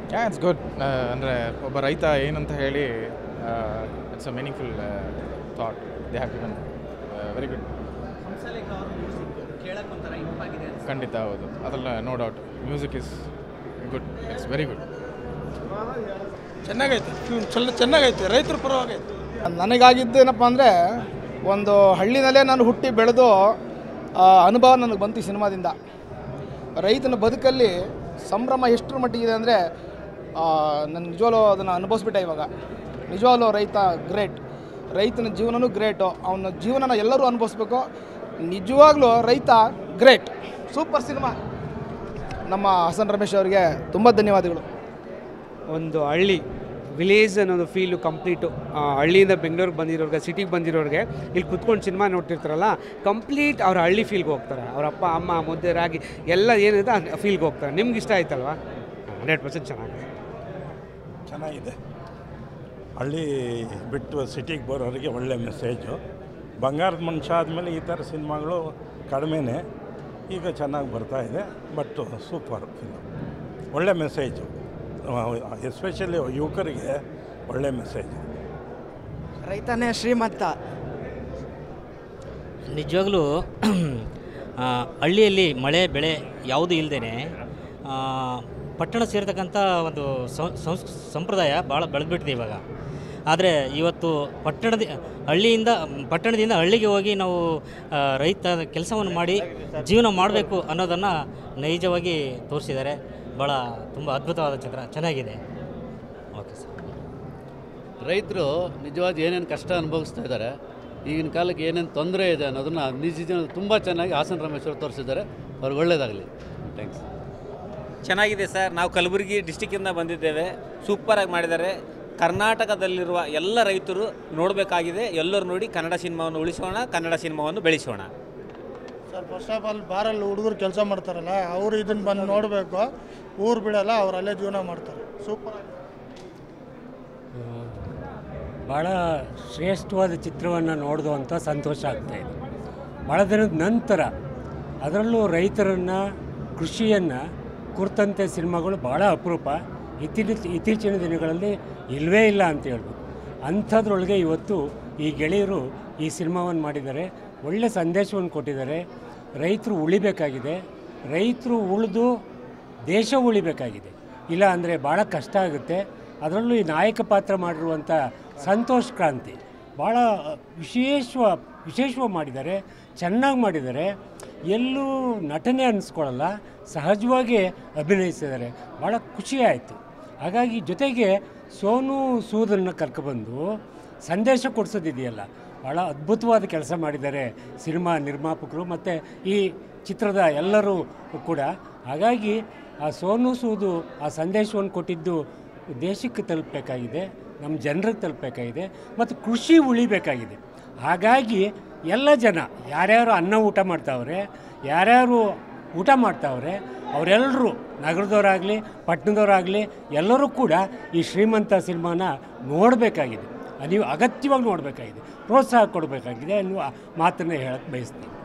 yeah it's good ಅಂದರೆ ಒಬ್ಬ ರೈತ ಏನಂತ ಹೇಳಿ it's a meaningful thought they have given very good ಕೇಳಕ್ಕೊಂಥರ ಇಂಪಾಗಿದೆ ಖಂಡಿತ ಹೌದು ಅದೆಲ್ಲ no doubt music is good it's very good ಚೆನ್ನಾಗೈತೆ ಫಿಲ್ಮ್ ಚೆನ್ನ ಚೆನ್ನಾಗೈತೆ ರೈತರ ಪರವಾಗೈತೆ ನನಗಾಗಿದ್ದೇನಪ್ಪ ಅಂದರೆ ಒಂದು ಹಳ್ಳಿನಲ್ಲೇ ನಾನು ಹುಟ್ಟಿ ಬೆಳೆದು ಆ ಅನುಭವ ನನಗೆ ಬಂತು ಈ ಸಿನಿಮಾದಿಂದ ರೈತನ ಬದುಕಲ್ಲಿ ಸಂಭ್ರಮ ಎಷ್ಟರ ಮಟ್ಟಿಗಿದೆ ಅಂದರೆ ನಾನು ನಿಜವಾಗ್ಲೂ ಅದನ್ನು ಅನುಭವಿಸ್ಬಿಟ್ಟೆ ಇವಾಗ ನಿಜವಾಗ್ಲೂ ರೈತ ಗ್ರೇಟ್ ರೈತನ ಜೀವನನೂ ಗ್ರೇಟು ಅವನ ಜೀವನನ ಎಲ್ಲರೂ ಅನುಭವಿಸ್ಬೇಕು ನಿಜವಾಗ್ಲೂ ರೈತ ಗ್ರೇಟ್ ಸೂಪರ್ ಸಿನಿಮಾ ನಮ್ಮ ಹಸನ್ ರಮೇಶ್ ಅವರಿಗೆ ತುಂಬ ಧನ್ಯವಾದಗಳು ಒಂದು ಹಳ್ಳಿ ವಿಲೇಜ್ ಅನ್ನೋದು ಫೀಲು ಕಂಪ್ಲೀಟು ಹಳ್ಳಿಯಿಂದ ಬೆಂಗಳೂರಿಗೆ ಬಂದಿರೋರಿಗೆ ಸಿಟಿಗೆ ಬಂದಿರೋರಿಗೆ ಇಲ್ಲಿ ಕುತ್ಕೊಂಡು ಸಿನಿಮಾ ನೋಡ್ತಿರ್ತಾರಲ್ಲ ಕಂಪ್ಲೀಟ್ ಅವ್ರ ಹಳ್ಳಿ ಫೀಲ್ಗೆ ಹೋಗ್ತಾರೆ ಅವ್ರ ಅಪ್ಪ ಅಮ್ಮ ಮುದ್ದೆ ರಾಗಿ ಎಲ್ಲ ಏನಿದೆ ಆ ಫೀಲ್ಗೆ ಹೋಗ್ತಾರೆ ನಿಮ್ಗೆ ಇಷ್ಟ ಆಯ್ತಲ್ವಾ ಹಂಡ್ರೆಡ್ ಪರ್ಸೆಂಟ್ ಚೆನ್ನಾಗಿದೆ ಚೆನ್ನಾಗಿದೆ ಹಳ್ಳಿ ಬಿಟ್ಟು ಸಿಟಿಗೆ ಬರೋರಿಗೆ ಒಳ್ಳೆ ಮೆಸೇಜು ಬಂಗಾರದ ಮನುಷ್ಯ ಆದಮೇಲೆ ಈ ಥರ ಸಿನಿಮಾಗಳು ಕಡಿಮೆನೇ ಈಗ ಚೆನ್ನಾಗಿ ಬರ್ತಾ ಇದೆ ಬಟ್ ಸೂಪರ್ ಫಿಲಮ್ ಒಳ್ಳೆ ಮೆಸೇಜು ಎಸ್ಪೆಷಲಿ ಯುವಕರಿಗೆ ಒಳ್ಳೆ ಮೆಸೇಜ್ ರೈತನೇ ಶ್ರೀಮಂತ ನಿಜವಾಗ್ಲೂ ಆ, ಹಳ್ಳಿಯಲ್ಲಿ ಮಳೆ ಬೆಳೆ ಯಾವುದೂ ಇಲ್ಲದೇ ಪಟ್ಟಣ ಸೇರ್ತಕ್ಕಂಥ ಒಂದು ಸಂ- ಸಂಸ್- ಸಂಪ್ರದಾಯ ಭಾಳ ಬೆಳೆದ್ಬಿಟ್ಟಿದೆ ಇವಾಗ ಆದರೆ ಇವತ್ತು ಪಟ್ಟಣದ ಹಳ್ಳಿಯಿಂದ ಪಟ್ಟಣದಿಂದ ಹಳ್ಳಿಗೆ ಹೋಗಿ ನಾವು ಆ, ರೈತ ಕೆಲಸವನ್ನು ಮಾಡಿ ಜೀವನ ಮಾಡಬೇಕು ಅನ್ನೋದನ್ನು ನೈಜವಾಗಿ ತೋರಿಸಿದ್ದಾರೆ ಭಾಳ ತುಂಬ ಅದ್ಭುತವಾದ ಚಿತ್ರ ಚೆನ್ನಾಗಿದೆ ಓಕೆ ಸರ್ ರೈತರು ನಿಜವಾದ ಏನೇನು ಕಷ್ಟ ಅನುಭವಿಸ್ತಾ ಇದ್ದಾರೆ ಈಗಿನ ಕಾಲಕ್ಕೆ ಏನೇನು ತೊಂದರೆ ಇದೆ ಅನ್ನೋದನ್ನ ನಿಜ ಜೀವನ ತುಂಬ ಚೆನ್ನಾಗಿ ಹಾಸನ ರಮೇಶ್ವರ್ ತೋರಿಸಿದ್ದಾರೆ ಅವ್ರಿಗೆ ಒಳ್ಳೆಯದಾಗಲಿ ಥ್ಯಾಂಕ್ಸ್ ಚೆನ್ನಾಗಿದೆ ಸರ್ ನಾವು ಕಲಬುರಗಿ ಡಿಸ್ಟಿಕ್ಕಿಂದ ಬಂದಿದ್ದೇವೆ ಸೂಪರಾಗಿ ಮಾಡಿದ್ದಾರೆ ಕರ್ನಾಟಕದಲ್ಲಿರುವ ಎಲ್ಲ ರೈತರು ನೋಡಬೇಕಾಗಿದೆ ಎಲ್ಲರೂ ನೋಡಿ ಕನ್ನಡ ಸಿನಿಮಾವನ್ನು ಉಳಿಸೋಣ ಕನ್ನಡ ಸಿನಿಮಾವನ್ನು ಬೆಳೆಸೋಣ ಸರ್ ಫಸ್ಟ್ ಆಫ್ ಆಲ್ ಬಾರಲ್ಲಿ ಹುಡುಗರು ಕೆಲಸ ಮಾಡ್ತಾರಲ್ಲ ಅವರು ಇದನ್ನು ಬಂದು ನೋಡಬೇಕು ಊರು ಬಿಡಲ್ಲ ಅವ್ರು ಅಲ್ಲೇ ಜೀವನ ಮಾಡ್ತಾರೆ ಸೂಪರ್ ಭಾಳ ಶ್ರೇಷ್ಠವಾದ ಚಿತ್ರವನ್ನು ನೋಡಿದು ಅಂತ ಸಂತೋಷ ಆಗ್ತಾಯಿದೆ ಭಾಳ ದಿನದ ನಂತರ ಅದರಲ್ಲೂ ರೈತರನ್ನು ಕೃಷಿಯನ್ನು ಕುರಿತಂತೆ ಸಿನಿಮಾಗಳು ಭಾಳ ಅಪರೂಪ ಇತ್ತೀಚಿನ ಇತ್ತೀಚಿನ ದಿನಗಳಲ್ಲಿ ಇಲ್ಲವೇ ಇಲ್ಲ ಅಂತ ಹೇಳ್ಬೋದು ಅಂಥದ್ರೊಳಗೆ ಇವತ್ತು ಈ ಗೆಳೆಯರು ಈ ಸಿನಿಮಾವನ್ನು ಮಾಡಿದ್ದಾರೆ ಒಳ್ಳೆ ಸಂದೇಶವನ್ನು ಕೊಟ್ಟಿದ್ದಾರೆ ರೈತರು ಉಳಿಬೇಕಾಗಿದೆ ರೈತರು ಉಳಿದು ದೇಶ ಉಳಿಬೇಕಾಗಿದೆ ಇಲ್ಲ ಅಂದರೆ ಭಾಳ ಕಷ್ಟ ಆಗುತ್ತೆ ಅದರಲ್ಲೂ ಈ ನಾಯಕ ಪಾತ್ರ ಮಾಡಿರುವಂಥ ಸಂತೋಷ್ ಕ್ರಾಂತಿ ಭಾಳ ವಿಶೇಷ ವಿಶೇಷವಾಗಿ ಮಾಡಿದ್ದಾರೆ ಚೆನ್ನಾಗಿ ಮಾಡಿದ್ದಾರೆ ಎಲ್ಲೂ ನಟನೆ ಅನ್ನಿಸ್ಕೊಳ್ಳಲ್ಲ ಸಹಜವಾಗಿ ಅಭಿನಯಿಸಿದ್ದಾರೆ ಭಾಳ ಖುಷಿ ಆಯಿತು ಹಾಗಾಗಿ ಜೊತೆಗೆ ಸೋನು ಸೂದನ್ನ ಕರ್ಕೊಬಂದು ಸಂದೇಶ ಕೊಡಿಸೋದಿದೆಯಲ್ಲ ಭಾಳ ಅದ್ಭುತವಾದ ಕೆಲಸ ಮಾಡಿದ್ದಾರೆ ಸಿನಿಮಾ ನಿರ್ಮಾಪಕರು ಮತ್ತು ಈ ಚಿತ್ರದ ಎಲ್ಲರೂ ಕೂಡ ಹಾಗಾಗಿ ಆ ಸೋನು ಸೂದು ಆ ಸಂದೇಶವನ್ನು ಕೊಟ್ಟಿದ್ದು ದೇಶಕ್ಕೆ ತಲುಪಬೇಕಾಗಿದೆ ನಮ್ಮ ಜನರಿಗೆ ತಲುಪಬೇಕಾಗಿದೆ ಮತ್ತು ಕೃಷಿ ಉಳಿಬೇಕಾಗಿದೆ ಹಾಗಾಗಿ ಎಲ್ಲ ಜನ ಯಾರ್ಯಾರು ಅನ್ನ ಊಟ ಮಾಡ್ತಾವ್ರೆ ಯಾರ್ಯಾರು ಊಟ ಮಾಡ್ತಾವ್ರೆ ಅವರೆಲ್ಲರೂ ನಗರದವರಾಗಲಿ ಪಟ್ಟಣದವರಾಗಲಿ ಎಲ್ಲರೂ ಕೂಡ ಈ ಶ್ರೀಮಂತ ಸಿನಿಮಾನ ನೋಡಬೇಕಾಗಿದೆ ನೀವು ಅಗತ್ಯವಾಗಿ ನೋಡಬೇಕಾಗಿದೆ ಪ್ರೋತ್ಸಾಹ ಕೊಡಬೇಕಾಗಿದೆ ಅನ್ನುವ ಮಾತನ್ನು ಹೇಳಕ್ಕೆ ಬಯಸ್ತೀನಿ